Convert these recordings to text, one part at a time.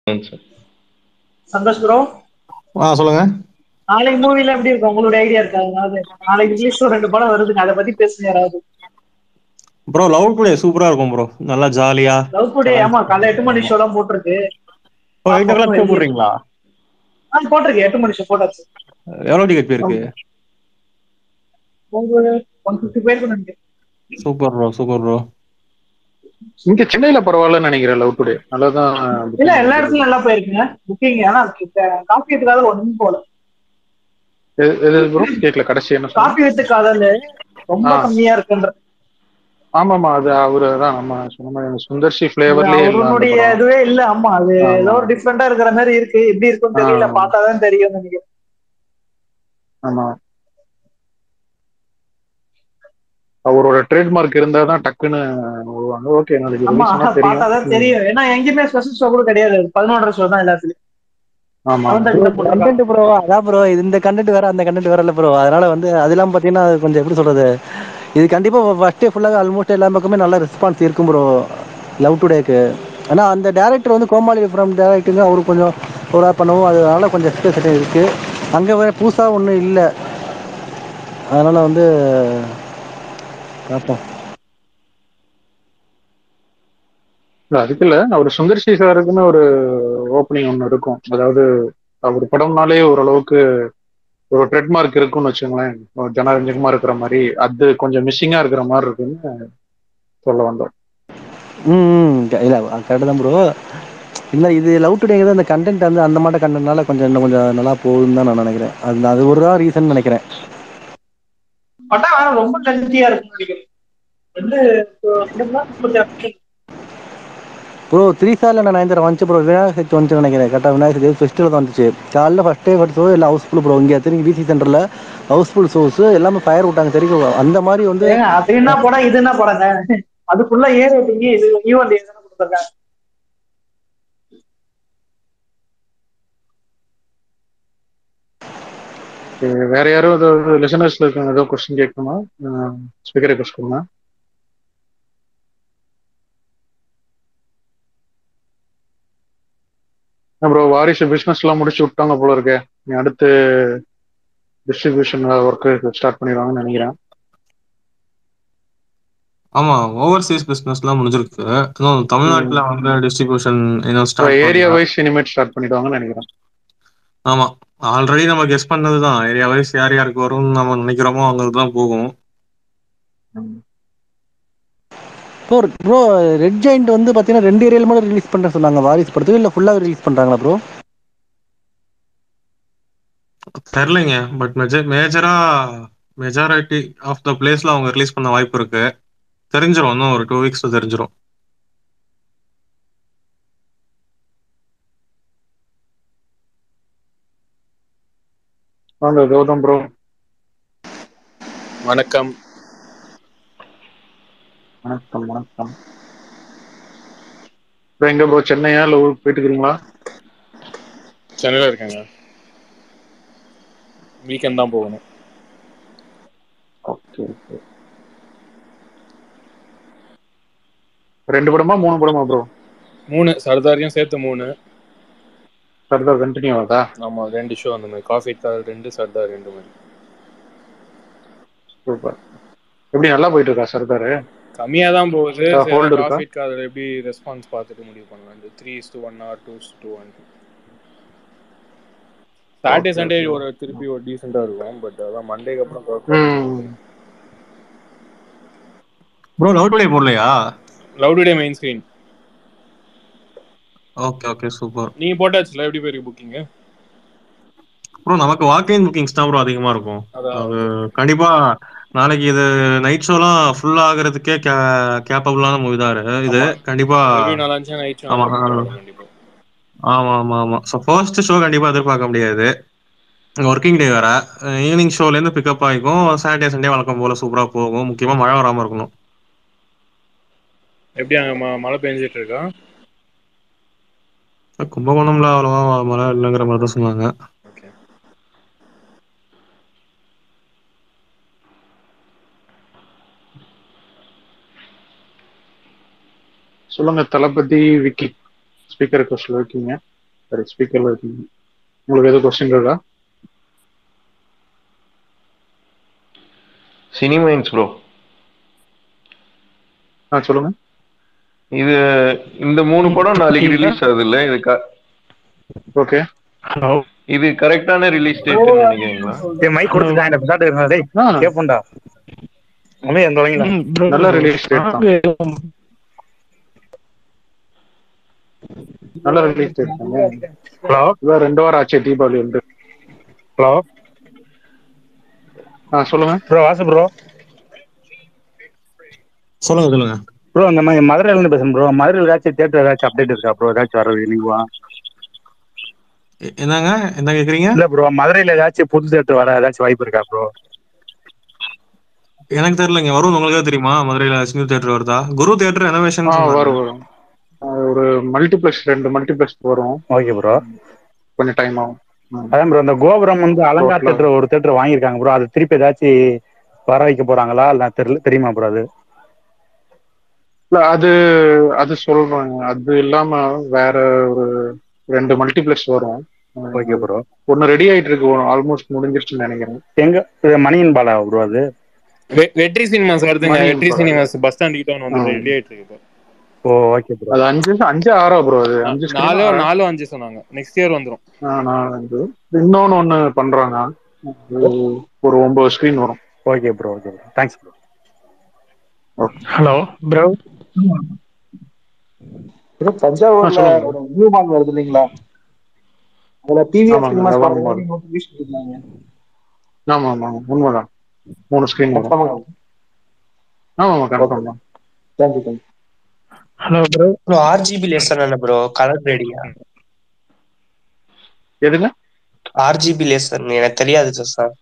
ம் sir Santhosh bro ஆ சொல்லுங்க நாளைக்கு மூவில எப்படி இருக்கும் உங்களுடைய ஐடியா இருக்கா அதாவது நாளைக்கு இங்கிலீஷ்ல ரெண்டு படம் வருதுங்க அதை பத்தி பேசுங்க யாராவது ப்ரோ லவ் டுடே சூப்பரா இருக்கும் ப்ரோ நல்லா ஜாலியா லவ் டுடே ஆமா காலைல எட்டு மணி ஷோலாம் போட்டிருக்கு oh eight o'clock show போடுறீங்களா ஆ போட்டிருக்கு எட்டு மணி ஷோ போட்டாச்சு எவ்வளோ டிக்கெட் போயிருக்கு ஒன் ஃபிஃப்டி பேருக்கு நினைக்கிறேன் சூப்பர் ப்ரோ சூப்பர் ப்ரோ இங்க சென்னையில பரவாயில்லன்னு நினைக்கிறேன் லவ் டுடே நல்லாதான் இல்ல எல்லா இடத்துலயும் நல்லா போயிருக்குங்க புக்கிங் ஆனா காஃபி வித் காதல் ஒண்ணும் போல எது- எது ப்ரோ கேட்கல கடைசி என்ன சொன்னீங்க? காஃபி வித் காதல் ரொம்ப ஆ. கம்மியா இருக்குன்ற ஆமாமா அது அவரு தான் நம்ம சொன்ன மாதிரி சுந்தர்சி பிளேவர்லயே அவருடைய இதுவே இல்ல ஆமா அது ஆமா. ஏதோ ஒரு டிஃப்ரெண்டா இருக்கிற மாதிரி இருக்கு எப்படி இருக்கும்னு தெரியல ஆ. பார்த்தாதான் தெரியும் நினைக்கிறேன் ஆமா அவரோட ட்ரேட்மார்க் இருந்தா தான் டக்குன்னு வருவாங்க ஓகே நாளைக்கு ஆமா release ஆனா பார்த்தாதான் தெரியும் தெரியும் ஏன்னா எங்கேயுமே ஸ்பெஷல் ஷோ கூட கிடையாது பதினொன்றரை ஷோ தான் எல்லாத்துலயும் ஆமா அவன் தான் கிட்ட போட்டிருக்கான். கண்டென்ட் ப்ரோ அதான் ப்ரோ இந்த கண்டென்ட் வேற அந்த கண்டென்ட் வேற இல்ல ப்ரோ அதனால வந்து அதெல்லாம் பாத்தீங்கன்னா அது கொஞ்சம் எப்படி சொல்றது இது கண்டிப்பா ஃபர்ஸ்ட் டே ஃபுல்லாக ஆல்மோஸ்ட் எல்லா பக்கமே நல்ல ரெஸ்பான்ஸ் இருக்கும் ப்ரோ லவ் டுடேக்கு ஆனா அந்த டேரக்டர் வந்து கோமாளி ஃப்ரம் டேரக்டருங்க அவரு கொஞ்சம் ஒரு பண்ணவும் அதனால கொஞ்சம் எக்ஸ்பெக்டேஷன் இருக்கு அங்க வேற புதுசா ஒன்றும் இல்லை அதனால வந்து பார்ப்போம் இல்ல, அதுக்கு இல்ல அவர் சுந்தர்சி சாருக்குன்னு ஒரு ஓப்பனிங் ஒண்ணு இருக்கும் அதாவது அவர் படம்னாலே ஓரளவுக்கு ஒரு ட்ரெட்மார்க் இருக்கும்னு வச்சுங்களேன் ஒரு ஜனரஞ்சகமா இருக்கிற மாதிரி அது கொஞ்சம் மிஸ்ஸிங்கா இருக்கிற மாதிரி இருக்குன்னு சொல்ல வந்தோம் ம் இல்லை கரெக்டு தான் ப்ரோ இல்லை இது லவ் டுடேங்கிறது அந்த கண்டென்ட் வந்து அந்த மாட்ட கண்டென்ட்னால கொஞ்சம் இன்னும் கொஞ்சம் நல்லா போகுதுன்னு தான் நான் நினைக்கிறேன் அது அது ஒரு தான் ரீசன் நினைக்கிறேன் படம் ஆனா ரொம்ப லென்த்தியா இருக்கும் நினைக்கிறேன் வந்து ரெண்டு மணி நேரம் முப்பத்தி ஆறு நிமிஷம். ப்ரோ த்ரீ ஸ்டாரில் நான் நயன்தர வந்துச்சு ப்ரோ விநாயகர் சதுர்த்தி வந்துச்சு நினைக்கிறேன் கரெக்டாக விநாயகர் சதுர்த்தி ஃபெஸ்டிவல் தான் வந்துச்சு காலைல ஃபஸ்ட் டே ஃபஸ்ட் ஷோ இல்லை ஹவுஸ்ஃபுல் ப்ரோ இங்கே திரும்பி பிசி சென்டரில் ஹவுஸ்ஃபுல் ஷோஸ் எல்லாமே ஃபயர் விட்டாங்க தெரியும் அந்த மாதிரி வந்து ஏங்க, அது என்ன படம் இது என்ன படங்க அதுக்குள்ள ஏ ரேட்டிங் இது ஈவெண்ட் எதுனா கொடுத்துருக்காங்க சரி, வேற யாரும் ஏதாவது லிசனர்ஸ்ல இருக்காங்க ஏதோ கொஸ்டின் கேட்கணுமா ஸ்பீக்கரை கொஸ்டின் ப்ரோ வாரிசு பிசினஸ் எல்லாம் முடிச்சு விட்டாங்க போல இருக்கே நீ அடுத்து டிஸ்ட்ரிபியூஷன் ஒர்க்கு ஸ்டார்ட் பண்ணிடுவாங்கன்னு நினைக்கிறேன் ஆமா ஓவர்சீஸ் பிசினஸ்லாம் முடிஞ்சிருக்கு இன்னும் தமிழ்நாட்டுல வந்து டிஸ்ட்ரிபியூஷன் இன்னும் ஸ்டார்ட் ஏரியா வைஸ் இனிமேட் ஸ்டார்ட் பண்ணிடுவாங்கன்னு நினைக்கிறேன் ஆமா ஆல்ரெடி நம்ம கெஸ் பண்ணதுதான் ஏரியா வைஸ் யார் யாருக்கு வரும்னு நம்ம நினைக்கிறோமோ அவங்களுக்கு தான் போகும் ப்ரோ ப்ரோ ரெட் ஜாயிண்ட் வந்து பார்த்தீங்கன்னா ரெண்டு ஏரியாவில் மட்டும் ரிலீஸ் பண்ணுறேன் சொன்னாங்க வாரிஸ் படத்துக்கு இல்லை ஃபுல்லாக ரிலீஸ் பண்ணுறாங்களா ப்ரோ தெரிலங்க பட் மேஜரா மெஜாரிட்டி ஆஃப் த பிளேஸ்ல அவங்க ரிலீஸ் பண்ண வாய்ப்பு இருக்கு தெரிஞ்சிரும் இன்னும் ஒரு டூ வீக்ஸ்ல தெரிஞ்சிரும் வாங்க கௌதம் ப்ரோ வணக்கம் வணக்கம் வணக்கம் இப்போ எங்க ப்ரோ சென்னையா இல்லை ஊருக்கு போயிட்டு இருக்கிறீங்களா சென்னையில் இருக்கேங்க வீக்கெண்ட் தான் போகணும் ஓகே ஓகே ரெண்டு படமா மூணு படமா ப்ரோ மூணு சர்தாரையும் சேர்த்து மூணு சர்தார் கண்டினியூ ஆகுதா ஆமா ரெண்டு ஷோ அந்த மாதிரி காஃபி கால் ரெண்டு சர்தார் ரெண்டு மாதிரி சூப்பர் எப்படி நல்லா போயிட்டு இருக்கா சர்தார் கம்மியா தான் போகுது ஆ, hold இருக்கா? காஃபி கால் எப்படி ரெஸ்பான்ஸ் பார்த்துட்டு முடிவு பண்ணலாம் இந்த three is two one or two two one Saturday Okay, Sunday okay. ஒரு திருப்பி ஒரு டீசெண்டா இருக்கும் பட் அதான் மண்டேக்கு அப்புறம் ம் ப்ரோ லவ் டுடே போடலையா love today main screen okay okay super நீங்க போட்டாச்சுல எப்படி போயிருக்கு புக்கிங் ப்ரோ நமக்கு வாக்கிங் புக்கிங்ஸ் தான் ப்ரோ அதிகமா இருக்கும் அதான் அது கண்டிப்பா நாளைக்கு இது நைட் ஷோலாம் ஃபுல் ஆகுறதுக்கே கேப்பபிளான மூவி தான் இது. இது ஆமா. கண்டிப்பா ரிவ்யூ நல்லா இருந்துச்சுன்னா நைட் ஷோ ஆமா. கண்டிப்பா ஆமா ஆமா ஆமா ஸோ ஃபர்ஸ்ட் ஷோ கண்டிப்பா எதிர்பார்க்க முடியாது ஒர்க்கிங் டே வேற ஈவினிங் ஷோல இருந்து பிக்கப் ஆகிக்கும் சாட்டர்டே சண்டே வழக்கம் போல சூப்பரா போகும் முக்கியமா மழை வராம இருக்கணும் எப்படி அங்க ம- மழை பெஞ்சிட்டு இருக்கா கும்பகோணம்ல அவ்வளவா மழை இல்லைங்கிற மாதிரி தான் சொன்னாங்க ஓகே சொல்லுங்க தளபதி விக்கி ஸ்பீக்கர் கொஸ்டின் இருக்கீங்க சரி ஸ்பீக்கர்ல இருக்கீங்க உங்களுக்கு எதுவும் கொஸ்டின் இருக்கா சினிமைன்ஸ் ப்ரோ ஆ சொல்லுங்க இது இந்த மூணு படம் நாளைக்கு ரிலீஸ் ஆகுது இல்ல இது க- ஓகே ஹலோ இது கரெக்டான ரிலீஸ் டேட் நினைக்கிறீங்களா டேய் மைக் கொடுத்துட்டா இந்த பிசாட்டு இருக்கா டேய் ஆ கேப்போம்டா உண்மையா எந்த வழங்கில நல்ல ரிலீஸ் டேட் தான் நல்ல ரிலீஸ் டேட் தாங்க ஹலோ இதான் ரெண்டு வாரம் ஆச்சு தீபாவளி வந்து ஹலோ ஆ சொல்லுங்க ப்ரோ வாசு ப்ரோ சொல்லுங்க சொல்லுங்க ப்ரோ இந்த மாதிரி மதுரையில இருந்து பேசுறேன் ப்ரோ மதுரையில் ஏதாச்சும் தேட்டர் ஏதாச்சும் அப்டேட் இருக்கா ப்ரோ ஏதாச்சும் வர நீங்க எ- என்னங்க என்ன கேக்குறீங்க இல்ல ப்ரோ மதுரையில ஏதாச்சும் புது தேட்டர் வர ஏதாச்சும் வாய்ப்பு இருக்கா ப்ரோ எனக்கு தெரியலங்க வரும் உங்களுக்கே தெரியுமா மதுரையில சிங்கிள் தியேட்டர் வருதா குரு தியேட்டர் ரெனோவேஷன் ஆ வரும் வரும் ஆ, ஒரு மல்டிப்ளெக்ஸ் ரெண்டு மல்டிப்ளெக்ஸ் வரும் ஓகே ப்ரோ கொஞ்சம் டைம் ஆகும் ம். அதான் ப்ரோ இந்த கோபுரம் வந்து அலங்கார் Total ஆ. தேட்டர் ஒரு தேட்டர் வாங்கியிருக்காங்க ப்ரோ அது திருப்பி ஏதாச்சும் வர வைக்க போறாங்களா இல்ல தெரியல தெரியுமா ப்ரோ அது இல்ல அது அது சொல்றாங்க அது இல்லாம வேற ஒரு ரெண்டு மல்டிப்ளெக்ஸ் வரும் ஓகே ப்ரோ ஒன்னு ரெடி ஆயிட்டு இருக்கு ஆல்மோஸ்ட் முடிஞ்சிருச்சுன்னு நினைக்கிறேன் எங்க இது மணியன் பாலா ப்ரோ அது வெ- வெற்றி சினிமாஸ் வருதுங்க மணி வெற்றி படம். சினிமாஸ் பஸ் ஸ்டாண்ட் கிட்ட ஒன்று வந்து ஆ. ரெடி ஆயிட்டு இருக்கு இப்போ. ஓ ஓகே ப்ரோ அது அஞ்சு அஞ்சு ஆறா ப்ரோ அது அஞ்சு screen நாலோ ஆறா? நாலோ அஞ்சு சொன்னாங்க நெக்ஸ்ட் இயர் வந்துரும் ஆ, நான் வந்து இன்னொன்னு ஒண்ணு பண்றாங்க அது ஒரு ஒன்பது ஸ்கிரீன் வரும் okay bro okay bro thanks bro hello bro bro தஞ்சாவூர்ல ஆ, சொல்லுங்க. ஒரு நியூ மால் வருது இல்லைங்களா அதுல பிவிஎஸ் ஆமாங்க, சினிமாஸ் அதான் வர mall. மாதிரி நோட்டிபிகேஷன் கொடுத்தாங்க ஆமா ஆமா உண்மைதான் மூணு ஸ்கிரீன் வரும் கன்ஃபார்மா ஆமா ஆமா கன்ஃபார்ம் தான் thank you thank you hello bro bro RGB laser என்ன ப்ரோ கலர் ரெடியா எதுங்க ஆர்ஜிபி லேசர் எனக்கு தெரியாது சார்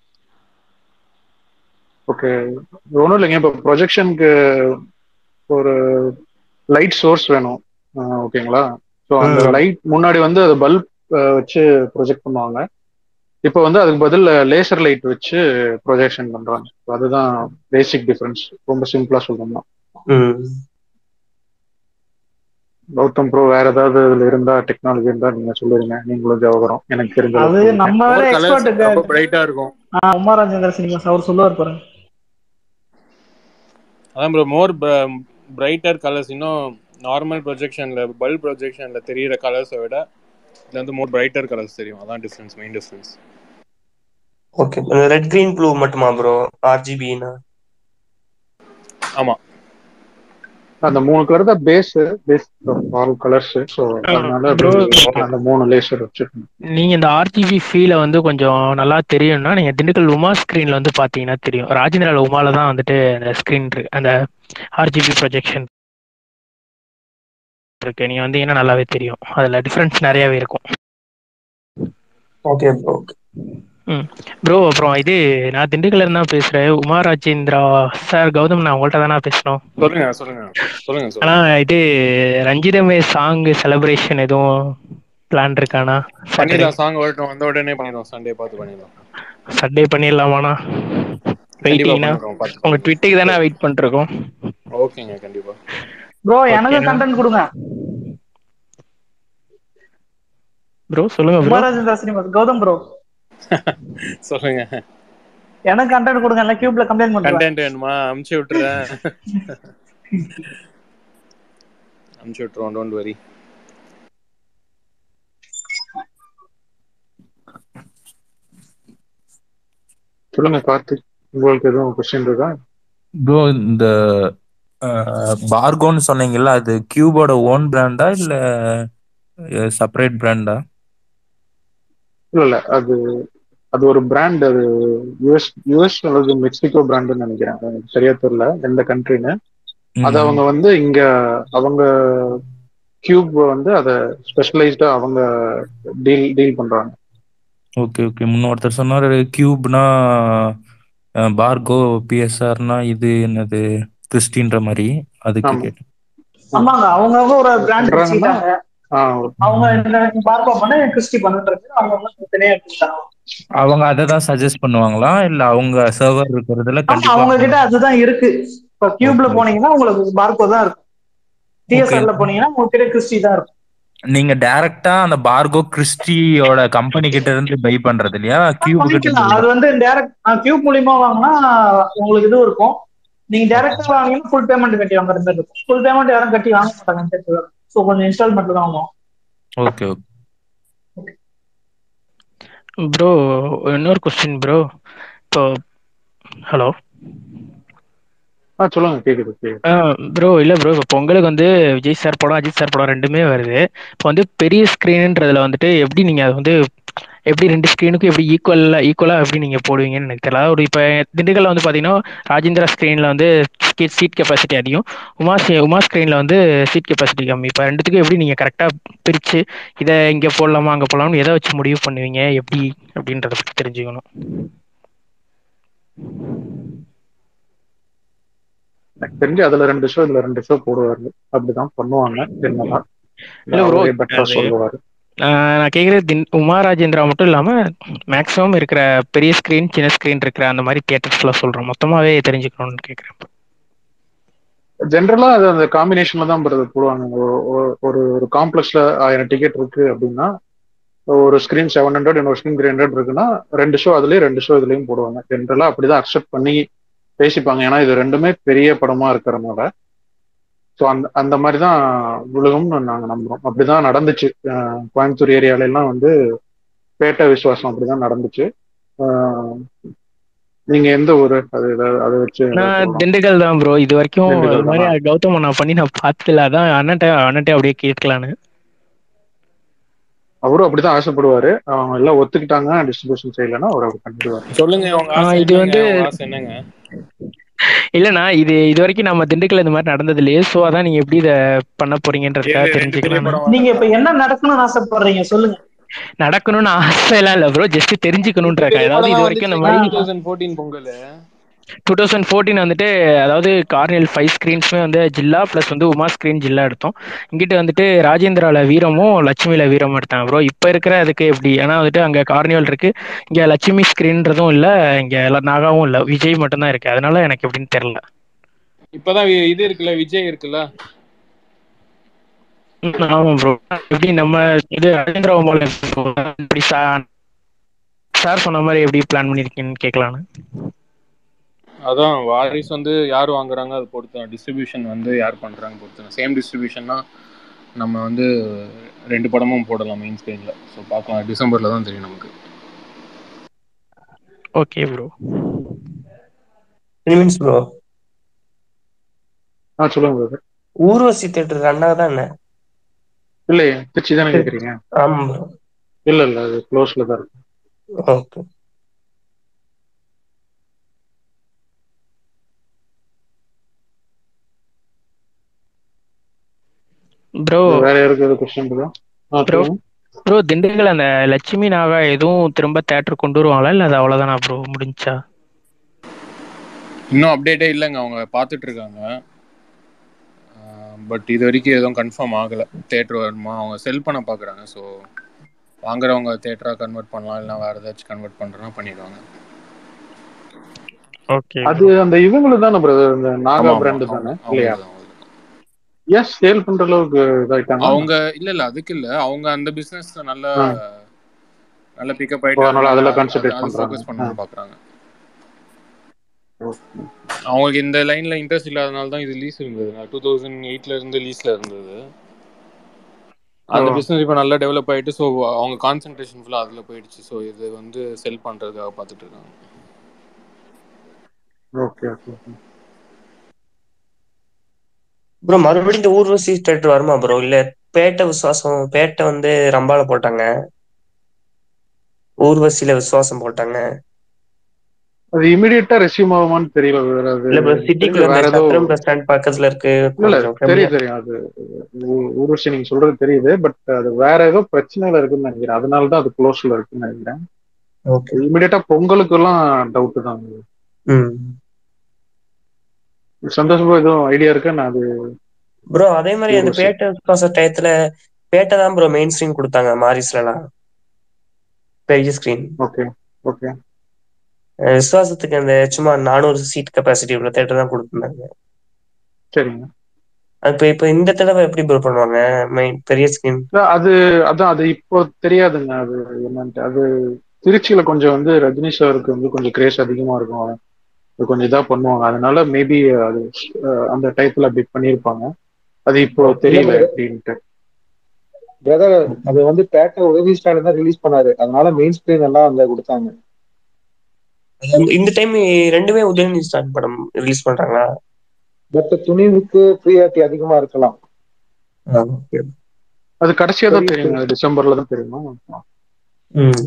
ஓகே ஒன்றும் இல்லைங்க இப்போ ப்ரொஜெக்ஷனுக்கு ஒரு லைட் சோர்ஸ் வேணும் ஆஹ் ஓகேங்களா ஸோ அந்த ம். லைட் முன்னாடி வந்து அது பல்ப் வச்சு ப்ரொஜெக்ட் பண்ணுவாங்க இப்போ வந்து அதுக்கு பதில் லேசர் லைட் வச்சு ப்ரொஜெக்ஷன் பண்றாங்க So அதுதான் பேசிக் டிஃபரன்ஸ் ரொம்ப சிம்பிளா சொல்லணும்னா கௌதம் ப்ரோ வேற ஏதாவது இதுல இருந்தா டெக்னாலஜி இருந்தா நீங்க சொல்லுங்க நீங்களும் ஜவகரம் எனக்கு தெரிஞ்ச அது அளவுக்கு நம்ம வேற கலர்ஸ் ரொம்ப எக்ஸ்பர்ட் பிரைட்டா இருக்கும் உமாராஜேந்திர சினிமாஸ் அவர் சொல்லுவார் பாருங்க அதான் ப்ரோ மோர் பிரைட்டர் கலர்ஸ் இன்னும் நார்மல் ப்ரொஜெக்ஷன்ல பல்ப் ப்ரொஜெக்ஷன்ல தெரியிற கலர்ஸை விட இதுல வந்து மோர் பிரைட்டர் கலர்ஸ் தெரியும் அதான் difference main difference okay red green blue மட்டுமா ப்ரோ ஆர்ஜிபினா ஆமா அந்த மூணு கலர் தான் base base all colours so அதனால bro. அப்படி அந்த மூணு லேசர் வச்சிருக்கணும் நீங்க இந்த ஆர்ஜிபி ஃபீலை வந்து கொஞ்சம் நல்லா தெரியும்னா நீங்க திண்டுக்கல் உமா ஸ்கிரீன்ல வந்து பாத்தீங்கன்னா தெரியும் ராஜேந்திரால உமால தான் வந்துட்டு அந்த ஸ்கிரீன் இருக்கு அந்த ஆர்ஜிபி ப்ரொஜெக்ஷன் இருக்கு நீங்க வந்தீங்கன்னா நல்லாவே தெரியும் அதுல டிஃபரன்ஸ் நிறையவே இருக்கும் ஓகே ப்ரோ ப்ரோ அப்புறம் இது நான் திண்டுக்கல்ல இருந்து தான் பேசுறேன் உமா ராஜேந்திரா சார் கௌதம் நான் உங்கள்ட்ட தானே பேசணும் சொல்லுங்க சொல்லுங்க சொல்லுங்க ஆனா சொல்லுங்க இது ரஞ்சிதமே சாங் செலிப்ரேஷன் எதுவும் பிளான் இருக்கானா பண்ணிடலாம் சாங் வரட்டும் வந்த உடனே பண்ணிடலாம் சண்டே பார்த்து பண்ணிடலாம் சண்டே பண்ணிடலாமாண்ணா கண்டிப்பா வெயிட்டிங்னா பண்ணிடுறோம் பார்த்து உங்க ட்விட்டுக்கு தானே வெயிட் பண்ணிருக்கோம் ஓகேங்க கண்டிப்பா ப்ரோ எனக்கு Okay, கண்டென்ட் கொடுங்க ப்ரோ சொல்லுங்க bro Umarajendra cinemas Gautham bro சொல்லுங்க எனக்கு கண்டென்ட் கொடுங்க எல்லாம் கியூப்ல கம்ப்ளைண்ட் பண்றேன் கண்டென்ட் வேணுமா அமுச்சு விட்டுறேன் அமுச்சு விட்டுருவோம் டோன்ட் வரி சொல்லுங்க கார்த்திக் உங்களுக்கு எதுவும் கொஸ்டின் இருக்கா ப்ரோ இந்த பார்கோன்னு சொன்னீங்கல்ல அது கியூபோட ஓன் பிராண்டா இல்ல செப்பரேட் பிராண்டா இல்ல இல்ல அது அது ஒரு பிராண்ட் அது யுஎஸ் யுஎஸ் அல்லது மெக்சிகோ பிராண்டுன்னு நினைக்கிறேன் எனக்கு சரியா தெரியல எந்த கண்ட்ரின்னு அது அவங்க வந்து இங்க அவங்க கியூப் வந்து அதை ஸ்பெஷலைஸ்டா அவங்க டீல் டீல் பண்றாங்க ஓகே ஓகே முன்ன ஒருத்தர் சொன்னாரு கியூப்னா பார்கோ பிஎஸ்ஆர்னா இது என்னது கிறிஸ்டின்ற மாதிரி அதுக்கு ஆமா. கேட்டேன் ஆமாங்க அவங்கவுங்க ஒரு பிராண்ட் பண்றாங்கன்னா, வச்சுக்கிட்டாங்க ஆஹ் அவங்க இந்த பார்ப்பா பண்ண கிறிஸ்டி பண்ணுன்றது அவங்க வந்து தனியா எடுத்துக்கிட்டாங்க அவங்க அதை தான் சஜஸ்ட் பண்ணுவாங்களா இல்ல அவங்க சர்வர் இருக்கிறதுல ஆமா கண்டிப்பா அவங்க கிட்ட அதுதான் இருக்கு இப்ப கியூப்ல Okay. போனீங்கன்னா உங்களுக்கு பார்கோ தான் இருக்கும் டிஎஸ்ஆர்ல போனீங்கன்னா உங்ககிட்ட கிறிஸ்டி தான் இருக்கும் நீங்க டைரக்டா அந்த பார்கோ கிறிஸ்டியோட கம்பெனி கிட்ட இருந்து பை பண்றது இல்லையா கியூப் கிட்ட வாங்கிக்கலாம் அது இருந்து வந்து டேரக்ட் கியூப் மூலியமா வாங்கினா உங்களுக்கு இது இருக்கும் நீங்க டேரக்டா வாங்கினா ஃபுல் பேமெண்ட் கட்டி வாங்குற மாதிரி இருக்கும் ஃபுல் பேமெண்ட் யாரும் கட்டி வாங்க மாட்டாங்க ஸோ கொஞ்சம் இன்ஸ்டால்மெண்ட் தான் வாங்குவோம் ஓகே ஓகே ப்ரோ இன்னொரு கொஸ்டின் ப்ரோ இப்போ ஹலோ ஆ சொல்லுங்க கேக்குது கேக்குது ப்ரோ இல்லை ப்ரோ இப்போ பொங்கலுக்கு வந்து விஜய் சார் படம் அஜித் சார் படம் ரெண்டுமே வருது இப்போ வந்து பெரிய ஸ்க்ரீனுன்றதுல வந்துட்டு எப்படி நீங்கள் அதை வந்து எப்படி ரெண்டு ஸ்க்ரீனுக்கும் எப்படி ஈக்குவலாக ஈக்குவலாக எப்படி நீங்கள் போடுவீங்கன்னு எனக்கு தெரியல ஒரு இப்போ திண்டுக்கல்ல வந்து பார்த்தீங்கன்னா ராஜேந்திரா ஸ்க்ரீனில் வந்து சீட் கெப்பாசிட்டி அதிகம் உமா சி- உமா ஸ்க்ரீனில் வந்து சீட் கெப்பாசிட்டி கம்மி இப்போ ரெண்டுத்துக்கும் எப்படி நீங்கள் கரெக்டாக பிரித்து இதை இங்கே போடலாமா அங்கே போடலாம்னு எதை வச்சு முடிவு பண்ணுவீங்க எப்படி அப்படின்றத பற்றி தெரிஞ்சுக்கணும் எனக்கு தெரிஞ்சு அதுல ரெண்டு ஷோ இதுல ரெண்டு ஷோ போடுவாரு அப்படிதான் பண்ணுவாங்க ஜென்ரலா இல்லை ப்ரோ அவரே பெட்டரா அது சொல்லுவாரு ஆஹ் நான் கேட்குறது தின் உமா ராஜேந்திரா மட்டும் இல்லாமல் மேக்ஸிமம் இருக்கிற பெரிய ஸ்க்ரீன் சின்ன ஸ்க்ரீன் இருக்கிற அந்த மாதிரி தியேட்டர்ஸ்லாம் சொல்கிறேன் மொத்தமாகவே தெரிஞ்சுக்கணும்னு கேட்குறேன் ஜென்ரலா அது அந்த காம்பினேஷன்ல தான் brother போடுவாங்க ஒரு- ஒரு- ஒரு ஒரு காம்ப்ளெக்ஸ்ல ஆயிரம் டிக்கெட் இருக்கு அப்படின்னா ஒரு ஸ்கிரீன் செவன் ஹண்ட்ரட் இன்னொரு ஸ்கிரீன் த்ரீ ஹண்ட்ரட் இருக்குன்னா ரெண்டு ஷோ அதுலயும் ரெண்டு ஷோ இதுலயும் போடுவாங்க ஜென்ரலா அப்படிதான் அக்செப்ட் பண்ணி பேசிப்பாங்க ஏன்னா இது ரெண்டுமே பெரிய படமா இருக்கிறனால ஸோ அந்த அந்த மாதிரி தான் விழுகும்னு நாங்க நம்புறோம் அப்படிதான் நடந்துச்சு அஹ் கோயம்புத்தூர் ஏரியால எல்லாம் வந்து பேட்டை விசுவாசம் அப்படிதான் நடந்துச்சு அஹ் நீங்க எந்த ஊரு அது ஏதாவது- அதை வச்சு ஏதாவது நான் சொல்லலாம். திண்டுக்கல் தான் ப்ரோ இது வரைக்கும் திண்டுக்கல் இது மாதிரி தானா? கௌதம் நான் பண்ணி நான் பார்த்ததில்ல அதான் அண்ணன்ட்ட அண்ணன்ட்ட அப்படியே கேட்கலான்னு அவரும் அப்படிதான் ஆசைப்படுவாரு அவங்க எல்லாம் ஒத்துக்கிட்டாங்க டிஸ்ட்ரிபியூஷன் செய்யலைன்னா அவர் அப்படி பண்ணிடுவாரு சொல்லுங்க உங்க ஆ, ஆசை இது என்னங்க வந்து உங்க ஆசை என்னங்க இல்லைண்ணா இது இது வரைக்கும் நம்ம திண்டுக்கல்ல இந்த மாதிரி நடந்தது இல்லையே ஸோ அதான் நீங்க எப்படி இதை பண்ண போறீங்கன்றதுக்காக ஏழு ரெண்டு பெரிய தெரிஞ்சுக்கலாம் படம் நீங்க இப்ப என்ன நடக்கணும்னு ஆசைப்படுறீங்க சொல்லுங்க நடக்கணும்னு ஆசை எல்லாம் இல்லை ப்ரோ ஜஸ்ட் தெரிஞ்சுக்கணுன்றக்கா பெரிய அதாவது படம் இது தான் வரைக்கும் இந்த வந்துச்சு மாதிரி two thousand fourteen Pongal two thousand fourteen வந்துட்டு அதாவது கார்னியல் ஃபைவ் ஸ்க்ரீன்ஸுமே வந்து ஜில்லா ப்ளஸ் வந்து உமா ஸ்க்ரீன் ஜில்லா எடுத்தோம் இங்கிட்டு வந்துட்டு ராஜேந்திரால வீரமும் லட்சுமியில வீரமும் எடுத்தாங்க ப்ரோ இப்போ இருக்கிற அதுக்கு எப்படி ஏன்னா வந்துட்டு அங்கே கார்னிவல் இருக்கு இங்கே லட்சுமி ஸ்க்ரீன்றதும் இல்லை இங்கே நாகாவும் இல்லை விஜய் மட்டும்தான் இருக்கு அதனால எனக்கு எப்படின்னு தெரியல இப்பதான் வி- இது இருக்குல்ல விஜய் இருக்குல்ல ம், ஆமா ப்ரோ எப்படி நம்ம இது ராஜேந்திரா உமால இப்படி சார் சார் சொன்ன மாதிரி எப்படி பிளான் பண்ணிருக்கீங்கன்னு கேட்கலான்னு அதான் வாரிஸ் வந்து யார் வாங்குறாங்க அது பொறுத்து டிஸ்ட்ரிபியூஷன் வந்து யார் பண்றாங்க பொறுத்து சேம் டிஸ்ட்ரிபியூஷன்னா நம்ம வந்து ரெண்டு படமும் போடலாம் மெயின் ஸ்க்ரீன்ல ஸோ பார்க்கலாம் டிசம்பர்ல தான் தெரியும் நமக்கு ஓகே ப்ரோ நிமிஷம் ப்ரோ ஆ சொல்லுங்க brother. ஊர்வசி தேட்டர் ரன் ஆகுதா என்ன இல்லையே திருச்சி தானே கேக்குறீங்க ஆமா ப்ரோ இல்ல இல்ல அது க்ளோஸ்ல தான் இருக்கு ஓகே ப்ரோ வேற யாருக்கு எதுவும் கொஸ்டின் இருக்கா ஆ ப்ரோ சொல்லுங்க ப்ரோ திண்டுக்கல் அந்த லட்சுமி நாகா எதுவும் திரும்ப தேட்டர் கொண்டு வருவாங்களா இல்லை அது அவ்வளோதானா ப்ரோ முடிஞ்சா இன்னும் அப்டேட்டே இல்லைங்க அவங்க பார்த்துட்டு இருக்காங்க பட் இது வரைக்கும் எதுவும் கன்ஃபார்ம் ஆகலை தேட்டர் வருமா அவங்க செல் பண்ண பார்க்குறாங்க ஸோ வாங்குறவங்க தேட்டராக கன்வெர்ட் பண்ணலாம் இல்லைனா வேறு ஏதாச்சும் கன்வெர்ட் பண்ணுறனா பண்ணிடுவாங்க ஓகே அது அந்த இவங்களுக்கு தானே பிரதர் இந்த நாகா ஆமா, ஆமா, பிராண்ட் ஆமா. தானே அவங்க இல்லையா தான், அவங்க தான். எஸ் சேல் பண்ற அளவுக்கு இதாயிட்டாங்க அவங்க இல்ல இல்ல அதுக்கு இல்ல அவங்க அந்த பிசினஸ் நல்லா ஆ. நல்ல பிக்கப் ஓ, அதனால ஆயிட்டு அதுல அது- concentrate அது பண்றாங்க. ஃபோக்கஸ் பண்ண ஆ. பாக்குறாங்க அவங்களுக்கு இந்த லைன்ல இன்ட்ரெஸ்ட் இல்லாதனால தான் இது லீஸ் இருந்தது டூ தௌசண்ட் எயிட்ல இருந்து லீஸ்ல இருந்தது அந்த ஓ. பிசினஸ் இப்போ நல்லா டெவலப் ஆயிட்டு ஸோ அவங்க கான்சென்ட்ரேஷன் ஃபுல்லாக அதில் போயிடுச்சு ஸோ இது வந்து செல் பண்றதுக்காக பார்த்துட்டு இருக்காங்க ஓகே ஓகே ப்ரோ மறுபடியும் இந்த ஊர்வசி தேட்டர் வருமா ப்ரோ இல்ல பேட்டை விசுவாசம் பேட்டை வந்து ரம்பால போட்டாங்க ஊர்வசியில விசுவாசம் போட்டாங்க அது இமிடியட்டா ரெசியூம் ஆகுமான்னு தெரியல வேற அது இல்ல ப்ரோ சிட்டிக்குள்ள வேற இந்த ஏதோ சத்திரம் பஸ் ஸ்டாண்ட் பக்கத்துல இருக்கு இல்ல இல்ல கொஞ்சம் தெரியும் கம்மியா தெரியும் அது ஊ- ஊர்வசி நீங்க சொல்றது தெரியுது பட் அது வேற ஏதோ பிரச்சனையில இருக்குன்னு நினைக்கிறேன் அதனால தான் அது க்ளோஸ்ல இருக்குன்னு நினைக்கிறேன் ஓகே இமிடியட்டா பொங்கலுக்கு எல்லாம் டவுட் தான் ம் சந்தோஷமா எதுவும் ஐடியா இருக்கா நான் அது ப்ரோ அதே மாதிரி அந்த ஊர்வசி. பேட்டை விசுவாச டயத்துல பேட்டை தான் ப்ரோ மெயின் ஸ்க்ரீன் கொடுத்தாங்க மாரிஸ்லாம் பெரிய ஸ்க்ரீன் ஓகே ஓகே விசுவாசத்துக்கு அந்த சும்மா நானூறு சீட் கெப்பாசிட்டி உள்ள தேட்டர் தான் கொடுத்துருந்தாங்க சரிங்க இப்ப இப்ப இந்த தடவை எப்படி ப்ரோ பண்ணுவாங்க மெயின் பெரிய ஸ்கிரீன் அது அதான் அது இப்போ தெரியாதுங்க அது என்னன்ட்டு அது திருச்சியில கொஞ்சம் வந்து ரஜினி சாருக்கு வந்து கொஞ்சம் கிரேஸ் அதிகமா இருக்கும் அது கொஞ்சம் இதா பண்ணுவாங்க அதனால மேபி அது அஹ், அந்த டைப்ல அப்படி பண்ணியிருப்பாங்க அது இப்போ தெரியல அப்படின்ட்டு பிரதர் அது வந்து பேட்டை உதவி ஸ்டாலின் தான் ரிலீஸ் பண்ணாரு அதனால மெயின் ஸ்கிரீன் எல்லாம் அங்க கொடுத்தாங்க இந்த டைம் ரெண்டுமே உதயநிதி ஸ்டாலின் படம் ரிலீஸ் பண்றாங்களா பட் துணிவுக்கு ப்ரியாரிட்டி அதிகமா இருக்கலாம் அது கடைசியா தான் தெரியுங்க அது டிசம்பர்ல தான் தெரியுமா ம்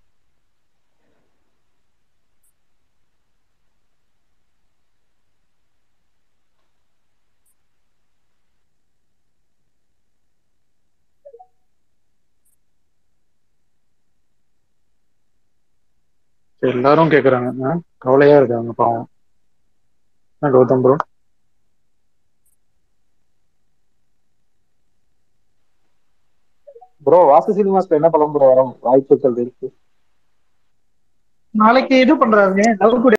சரி, எல்லாரும் கேக்குறாங்க ஆ, கவலையா இருக்காங்க பாவம் என்ன கௌதம் ப்ரோ ப்ரோ வாசு சினிமாஸ்ல என்ன படம் ப்ரோ வரும் வாய்ப்புகள் இருக்கு நாளைக்கு இது பண்றாருங்க லவ் டுடே